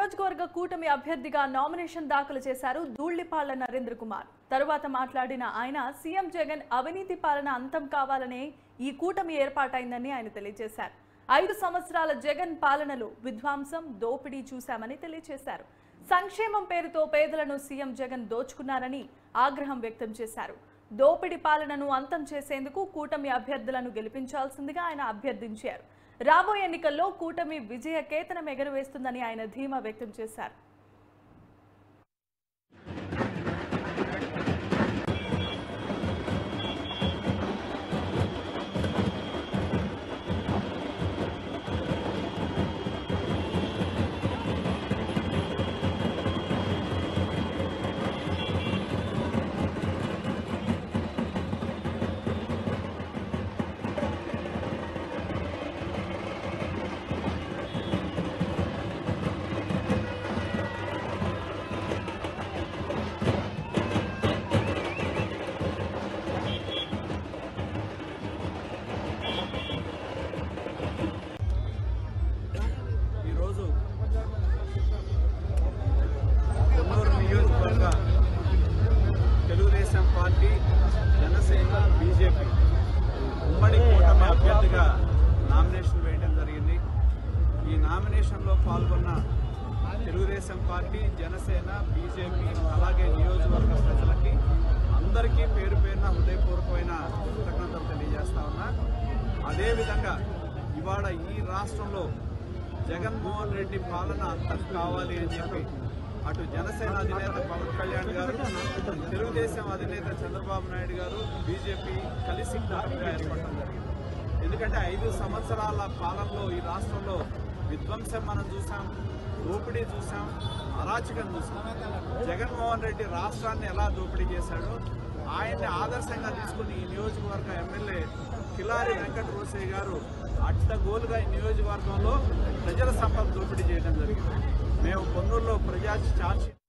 నియోజకవర్గ కూటమి అభ్యర్థిగా నామినేషన్ దాఖలు చేశారు ధూళ్లిపాళ్ల నరేంద్ర కుమార్ తరువాత మాట్లాడిన ఆయన సీఎం జగన్ అవినీతి పాలన అంతం కావాలనే ఈ కూటమి ఏర్పాటైందని ఆయన తెలియజేశారు ఐదు సంవత్సరాల జగన్ పాలనలో విధ్వంసం దోపిడీ చూశామని తెలియజేశారు సంక్షేమం పేరుతో పేదలను సీఎం జగన్ దోచుకున్నారని ఆగ్రహం వ్యక్తం చేశారు దోపిడీ పాలనను అంతం చేసేందుకు కూటమి అభ్యర్థులను గెలిపించాల్సిందిగా ఆయన అభ్యర్థించారు రాబోయే ఎన్నికల్లో కూటమి విజయ కేతనం ఎగురవేస్తుందని ఆయన ధీమా వ్యక్తం చేశారు ఈరోజు కొమ్మూరు నియోజకవర్గ తెలుగుదేశం పార్టీ జనసేన బీజేపీ ఉమ్మడి కూటమి అభ్యర్థిగా నామినేషన్ వేయడం జరిగింది ఈ నామినేషన్లో పాల్గొన్న తెలుగుదేశం పార్టీ జనసేన బీజేపీ అలాగే నియోజకవర్గ ప్రజలకి అందరికీ పేరు పేరున హృదయపూర్వకమైన కృతజ్ఞతలు తెలియజేస్తా ఉన్నా అదేవిధంగా ఇవాళ ఈ రాష్ట్రంలో జగన్మోహన్ రెడ్డి పాలన అంతం కావాలి అని చెప్పి అటు జనసేన అధినేత పవన్ కళ్యాణ్ గారు తెలుగుదేశం అధినేత చంద్రబాబు నాయుడు గారు బీజేపీ కలిసి కూటమిగా ఏర్పడడం జరిగింది ఎందుకంటే ఐదు సంవత్సరాల పాలనలో ఈ రాష్ట్రంలో విధ్వంసం మనం చూసాం దోపిడీ చూసాం అరాచకం చూసాం జగన్మోహన్ రెడ్డి రాష్ట్రాన్ని ఎలా దోపిడీ చేశాడో ఆయన్ని ఆదర్శంగా తీసుకుని ఈ నియోజకవర్గ ఎమ్మెల్యే కిలారి వెంకట రోసయ్య గారు అడ్డగోలుగా ఈ నియోజకవర్గంలో ప్రజల సంపద దోపిడీ చేయడం జరిగింది మేము కొన్నూరులో ప్రజా చార్జ్